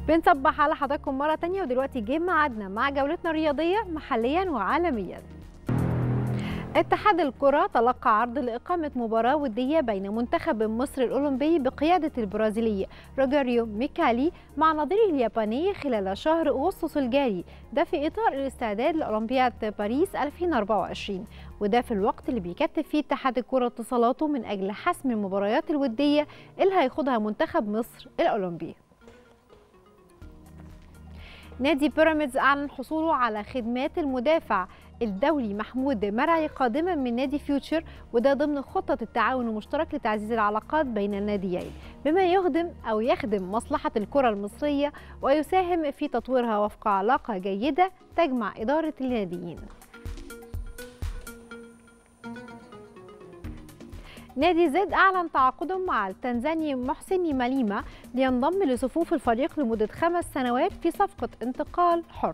بنصبح على حضراتكم مرة تانية ودلوقتي جه ميعادنا مع جولتنا الرياضية محليا وعالميا اتحاد الكرة تلقى عرض لإقامة مباراة ودية بين منتخب مصر الأولمبي بقيادة البرازيلي روجاريو ميكالي مع نظيره الياباني خلال شهر أغسطس الجاري ده في إطار الاستعداد لأولمبياد باريس 2024 وده في الوقت اللي بيكتب فيه اتحاد الكرة اتصالاته من أجل حسم المباريات الودية اللي هيخوضها منتخب مصر الأولمبي نادي بيراميدز أعلن حصوله على خدمات المدافع الدولي محمود مرعي قادما من نادي فيوتشر وده ضمن خطة التعاون المشترك لتعزيز العلاقات بين الناديين بما يخدم أو يخدم مصلحة الكرة المصرية ويساهم في تطويرها وفق علاقة جيدة تجمع إدارة الناديين نادي زد أعلن تعاقده مع التنزاني محسن ماليما لينضم لصفوف الفريق لمدة خمس سنوات في صفقة انتقال حر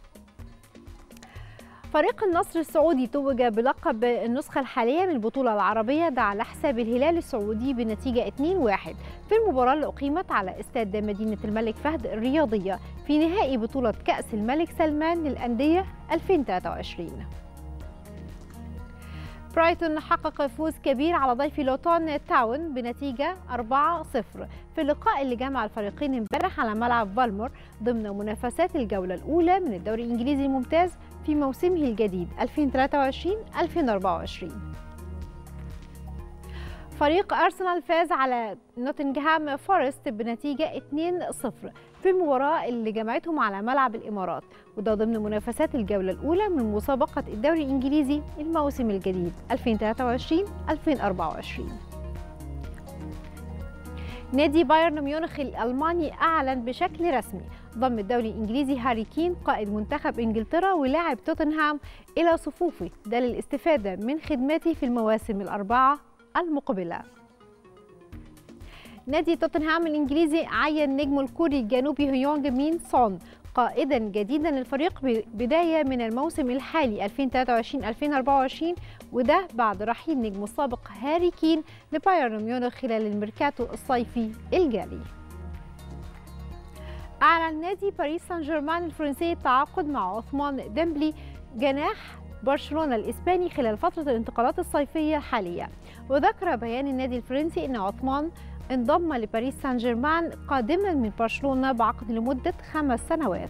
فريق النصر السعودي توج بلقب النسخة الحالية من البطولة العربية ده على حساب الهلال السعودي بنتيجة 2-1 في المباراة اللي أقيمت على استاد مدينة الملك فهد الرياضية في نهائي بطولة كأس الملك سلمان للأندية 2023 برايتون حقق فوز كبير على ضيف لوتون تاون بنتيجة 4-0 في اللقاء اللي جمع الفريقين امبارح على ملعب فالمور ضمن منافسات الجولة الأولى من الدوري الإنجليزي الممتاز في موسمه الجديد 2023-2024 فريق أرسنال فاز على نوتنغهام فورست بنتيجة 2-0 في المباراة اللي جمعتهم على ملعب الإمارات وده ضمن منافسات الجولة الأولى من مسابقة الدوري الإنجليزي الموسم الجديد 2023-2024 نادي بايرن ميونخ الألماني أعلن بشكل رسمي ضم الدوري الإنجليزي هاري كين قائد منتخب إنجلترا ولاعب توتنهام إلى صفوفه ده للاستفادة من خدماته في المواسم الأربعة المقبلة نادي توتنهام الإنجليزي عين نجم الكوري الجنوبي هيونج مين سون قائدا جديدا للفريق بداية من الموسم الحالي 2023-2024 وده بعد رحيل نجمه السابق هاري كين لبايرن ميونخ خلال الميركاتو الصيفي الجاري أعلن نادي باريس سان جيرمان الفرنسي التعاقد مع عثمان ديمبلي جناح برشلونة الإسباني خلال فترة الانتقالات الصيفية الحالية وذكر بيان النادي الفرنسي أن عثمان انضم لباريس سان جيرمان قادما من برشلونة بعقد لمدة خمس سنوات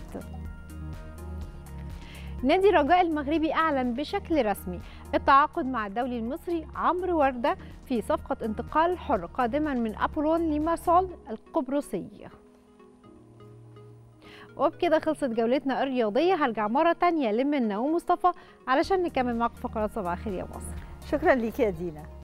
نادي الرجاء المغربي أعلن بشكل رسمي التعاقد مع الدولي المصري عمرو وردة في صفقة انتقال حر قادما من أبولون ليماسول القبرصي وبكده خلصت جولتنا الرياضية هرجع مرة تانية لمنى ومصطفى علشان نكمل معكم فقرات صباح الخير يا مصر شكرا ليك يا دينا